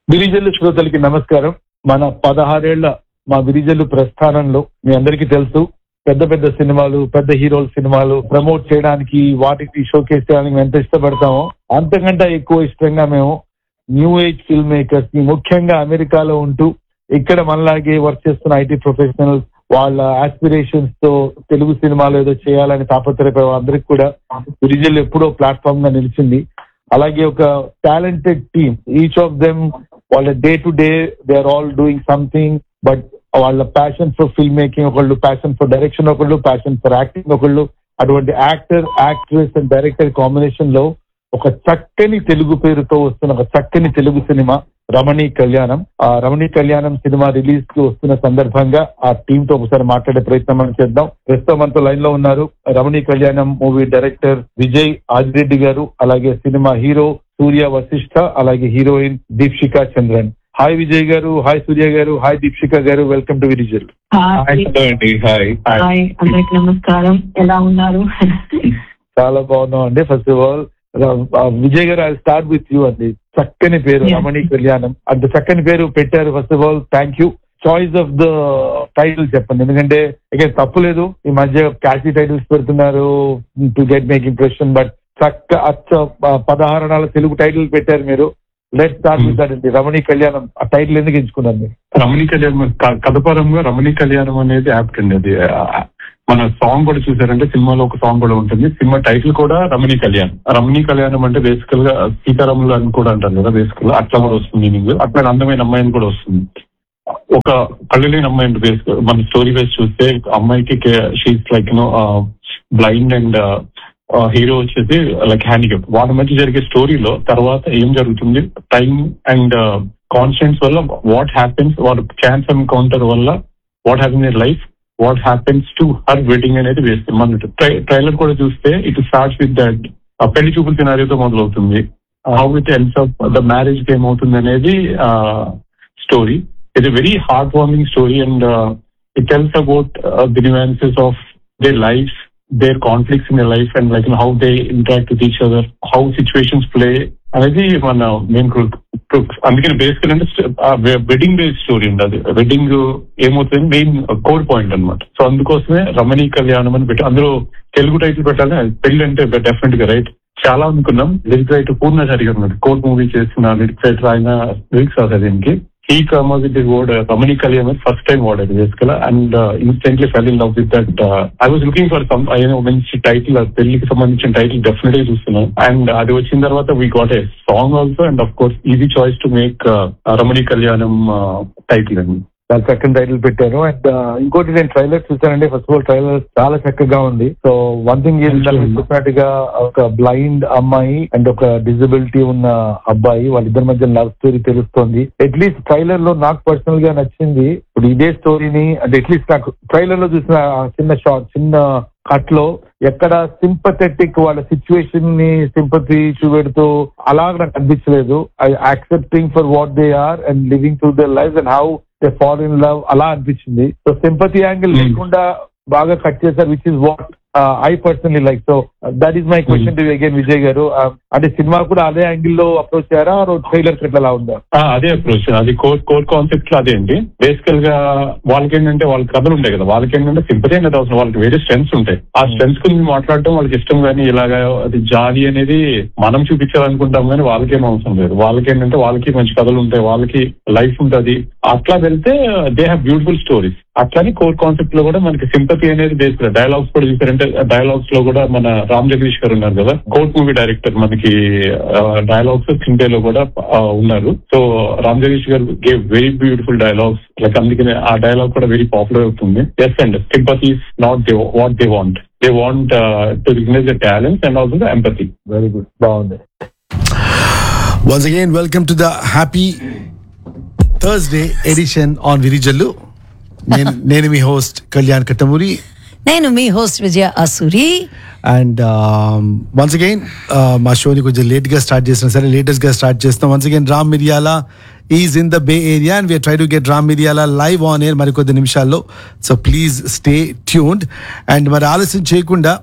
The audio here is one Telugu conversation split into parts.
విరిజల్లు శ్రోతలకి నమస్కారం మన పదహారేళ్ల మా విరిజల్లు ప్రస్థానంలో మీ అందరికీ తెలుసు పెద్ద పెద్ద సినిమాలు పెద్ద హీరోల సినిమాలు ప్రమోట్ చేయడానికి వాటికి షోకేస్ చేయడానికి మేము ఎంత ఇష్టపడతామో అంతకంటే ఎక్కువ ఇష్టంగా మేము న్యూ ఏజ్ ఫిల్మ్ మేకర్స్ ని ముఖ్యంగా అమెరికాలో ఉంటూ ఇక్కడ మనలాగే వర్క్ చేస్తున్న ఐటీ ప్రొఫెషనల్స్ వాళ్ళ ఆస్పిరేషన్స్ తో తెలుగు సినిమాలు ఏదో చేయాలని తాపత్రయపడే అందరికి కూడా విరిజల్ ఎప్పుడో ప్లాట్ఫామ్ గా నిలిచింది అలాగే ఒక talented team each of them వాళ్ళ day to day they are all doing something but వాళ్ళ ప్యాషన్ ఫర్ ఫిల్మ్ మేకింగ్ ఒకళ్ళు ప్యాషన్ ఫర్ డైరెక్షన్ ఒకళ్ళు ప్యాషన్ ఫర్ యాక్టింగ్ ఒకళ్ళు అటువంటి actor actress and director combination లో ఒక చక్కని తెలుగు పేరుతో వస్తున్న ఒక చక్కని తెలుగు సినిమా రమణి కళ్యాణం ఆ రమణి కళ్యాణం సినిమా రిలీజ్ కి వస్తున్న సందర్భంగా ఆ టీమ్ తో ఒకసారి మాట్లాడే ప్రయత్నం మనం చేద్దాం ప్రస్తుతం మనతో లైన్ లో ఉన్నారు రమణి కళ్యాణం మూవీ డైరెక్టర్ విజయ్ ఆదిరెడ్డి గారు అలాగే సినిమా హీరో సూర్య వశిష్ఠ అలాగే heroine Deepshika Chandran hi Vijay garu hi Surya garu hi Deepshika garu welcome to విరిజల్ హాయ్ అండి హాయ్ హాయ్ అందరికి నమస్కారం ఎలా ఉన్నారు చాలా బాగున్నాం అండి ఫస్ట్ ఆఫ్ ఆల్ విజయ్ గారు ఐ స్టార్ట్ విత్ యూ అండి చక్కని పేరు Yeah. రమణి కళ్యాణం అంత చక్కని పేరు పెట్టారు first of all thank you choice of the title చెప్పండి ఎందుకంటే ఇక తప్పు లేదు ఈ మధ్య క్యాషీ టైటిల్స్ పెడుతున్నారు to get make impression but చక్క అచ్చ ప- పదహారణాల తెలుగు టైటిల్ పెట్టారు మీరు లెట్ స్టార్ట్ విత్ దట్ అండి రమణి కళ్యాణం ఆ టైటిల్ ఎందుకు ఎంచుకున్నారు మీరు రమణి కళ్యాణం క- కథపరంగా రమణి కళ్యాణం అనేది యాప్ట్ అండి అది ఆ, మన సాంగ్ కూడా చూసారంటే సినిమాలో ఒక సాంగ్ కూడా ఉంటుంది సినిమా టైటిల్ కూడా రమణి కళ్యాణ్ రమణి కళ్యాణం అంటే బేసికల్ గా సీతారాములు అని కూడా అంటారు కదా బేసికల్ అట్లా కూడా వస్తుంది మీనింగ్ అట్లా అందమైన అమ్మాయిని కూడా వస్తుంది ఒక కళ్ళు లేని అమ్మాయి బేస్ మన స్టోరీ బేస్ చూస్తే అమ్మాయికి she's like you know blind and hero వచ్చేసి లైక్ హ్యాండిక్యాప్ వాళ్ళ మధ్య జరిగే స్టోరీలో తర్వాత ఏం జరుగుతుంది టైం అండ్ కాన్స్టెంట్స్ వల్ల వాట్ హ్యాపెన్స్ వాళ్ళ ఛాన్స్ ఎన్కౌంటర్ వల్ల what happen in life what happens to her wedding అనేది వేస్తుంది మన ట్రైలర్ కూడా చూస్తే ఇట్ స్టార్ట్స్ విత్ దట్ పెళ్లి చూపుల సినారియోతో మొదలవుతుంది హౌ ఇట్ ఎల్స్ అప్ ద మ్యారేజ్ కి ఏమవుతుంది అనేది story it's very heart warming story and it tells about the nuances of their life their conflicts in life and like how they interact with each other how situations play అనేది మన మెయిన్ అందుకని బేసికల్ అంటే వెడ్డింగ్ బేస్డ్ స్టోరీ అండి అది వెడ్డింగ్ ఏమవుతుంది మెయిన్ కోర్ పాయింట్ అన్నమాట సో అందుకోసమే రమణీ కళ్యాణం అని పెట్టి అందులో తెలుగు టైటిల్ పెట్టాలి పెళ్లి అంటే డెఫినెట్ గా రైట్ చాలా అనుకున్నాం లిరిక్ రైటర్ పూర్ణచారి గారు ఉన్నారు కోర్ట్ మూవీ చేసిన లిరిక్ రైటర్ ఆయన లిరిక్స్ రాశారు దీనికి ఈ come with the word Ramani Kalyan first time వాడాడు basically and instantly fell in love with that I was looking for some మంచి టైటిల్ పెళ్లికి సంబంధించిన టైటిల్ డెఫినెట్ గా చూస్తున్నాను అండ్ అది వచ్చిన తర్వాత we got a song also and of course easy choice to make Ramani Kalyanam title అండి చాలా చక్కని టైటిల్ పెట్టారు అండ్ ఇంకోటి నేను ట్రైలర్ చూసానండి ఫస్ట్ ఆఫ్ ఆల్ ట్రైలర్ చాలా చక్కగా ఉంది సో వన్ థింగ్ చెప్పినట్టుగా ఒక బ్లైండ్ అమ్మాయి అండ్ ఒక డిజబిలిటీ ఉన్న అబ్బాయి వాళ్ళిద్దరి మధ్య లవ్ స్టోరీ తెలుస్తోంది అట్లీస్ట్ ట్రైలర్ లో నాకు పర్సనల్ గా నచ్చింది ఇప్పుడు ఇదే స్టోరీని అంటే అట్లీస్ట్ నాకు ట్రైలర్ లో చూసిన ఆ చిన్న షార్ట్ చిన్న కట్ లో ఎక్కడ సింపథెటిక్ వాళ్ళ సిచ్యువేషన్ ని సింపతి చూపెడుతూ అలా నాకు అనిపించలేదు I accepting for what they are and living through their life and how they fall in love అలా అనిపించింది సో సింపతి యాంగిల్ Hmm. లేకుండా బాగా కట్ చేశారు which is what I personally like so that is my question to again Vijay garu Uh, అంటే సినిమా కూడా అదే యాంగిల్ లో అప్రోచ్ చేయారా ట్రైలర్ అలా ఉందా ఆ, అదే అప్రోచ్ అది కోర్ కోర్ కాన్సెప్ట్ లో అదే అండి బేసికల్ గా వాళ్ళకి ఏంటంటే వాళ్ళ కథలు ఉంటాయి కదా వాళ్ళకి ఏంటంటే సింపతి అనేది అవసరం వాళ్ళకి వేరే స్ట్రెంగ్స్ ఉంటాయి ఆ స్ట్రెంగ్స్ గురించి మాట్లాడటం వాళ్ళకి ఇష్టం కానీ ఇలాగా అది జాలి అనేది మనం చూపించాలనుకుంటాం కానీ వాళ్ళకేం అవసరం లేదు వాళ్ళకి ఏంటంటే వాళ్ళకి మంచి కథలు ఉంటాయి వాళ్ళకి లైఫ్ ఉంటుంది అట్లా వెళ్తే దే హ్యావ్ బ్యూటిఫుల్ స్టోరీస్ అట్లానే కోర్ కాన్సెప్ట్ లో కూడా మనకి సింపతి అనేది బేస్ డైలాగ్స్ కూడా చూసారంటే డైలాగ్స్ లో కూడా మన రామ్ జగదీష్ గారు ఉన్నారు కదా కోర్ట్ మూవీ డైరెక్టర్ మనకి డైలాగ్స్ సింపేలో కూడా ఆ, ఉన్నారు so Ram Jagadish garu gave very beautiful dialogues like అందుకనే ఆ డైలాగ్ కూడా వెరీ పాపులర్ అవుతుంది yes and sympathy is not they what they want they want to recognise the talents and also the empathy very good బాగుంది Once again, welcome to the happy Thursday edition on Virijallu. నేను నేను మీ హోస్ట్ కళ్యాణ్ కట్టమూరి నేను మీ host Vijaya Asuri and once again మా షోని కొంచెం లేట్గా స్టార్ట్ చేసినా సరే లేటెస్ట్గా స్టార్ట్ చేస్తాం once again Ram Miriyala is in the Bay Area and we are try to get Ram Miriyala live on air మరికొద్ది నిమిషాల్లో so please stay tuned and మరి ఆలస్యం చేయకుండా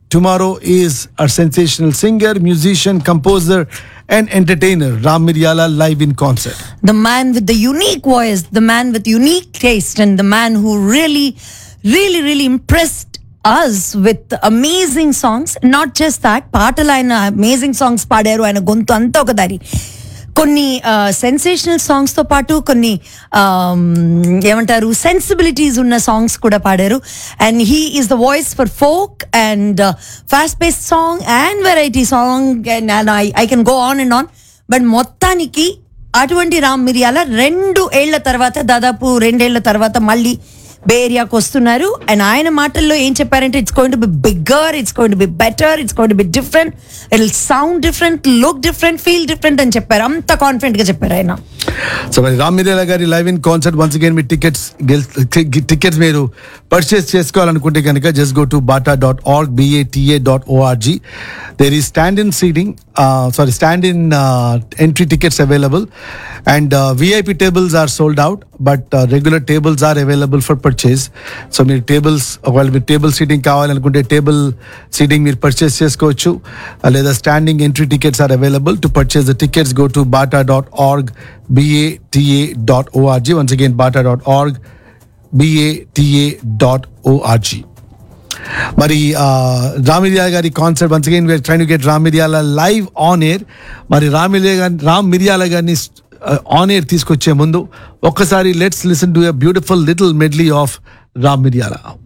tomorrow is our sensational singer, musician, composer, and entertainer Ram Miryala live in concert. The man with the unique voice, the man with unique taste, and the man who really, really, really impressed us with amazing songs. Not just that, పాటలు ఆయన అమేజింగ్ సాంగ్స్ పాడారు ఆయన గొంతు అంతా ఒక దారి కొన్ని సెన్సేషనల్ సాంగ్స్ తో పాటు కొన్ని um, ఏమంటారు సెన్సిబిలిటీస్ ఉన్న సాంగ్స్ కూడా పాడారు and he is the voice for folk and fast based song and variety song and I I can go on and on but మొత్తానికి అటువంటి రామ్ మిరియాల రెండు ఏళ్ల తర్వాత దాదాపు రెండేళ్ల తర్వాత మళ్ళీ బే ఏరియాకి వస్తున్నారు అండ్ ఆయన మాటల్లో ఏం చెప్పారంటే it's going to be bigger it's going to be better it's going to be different it sound different look different feel different అని చెప్పారు అంత కాన్ఫిడెంట్ గా చెప్పారు ఆయన సో మరి రామ్ మిర్యాల గారి live in concert once again మీ టికెట్స్ టికెట్స్ మీరు పర్చేస్ చేసుకోవాలనుకుంటే కనుక just go to BATA dot org B A T A dot O R G there ఈ stand in seating sorry stand in entry tickets available and VIP tables are sold out but regular tables are available for purchase so మీరు టేబుల్స్ ఒకవేళ మీరు టేబుల్ సీటింగ్ కావాలనుకుంటే టేబుల్ సీటింగ్ మీరు పర్చేస్ చేసుకోవచ్చు Uh, లేదా standing entry tickets are available to purchase the tickets go to BATA dot org B A T A dot O R G once again BATA dot org B A T A dot O R G మరి రామిర్యాల గారి concert once again we are trying to get Ram Miryala live on air మరి రామిర్యాల గారి రామ్ మిర్యాల గారిని ఆన్ ఎయిర్ తీసుకొచ్చే ముందు ఒక్కసారి let's listen to a beautiful little medley of Ram Miryala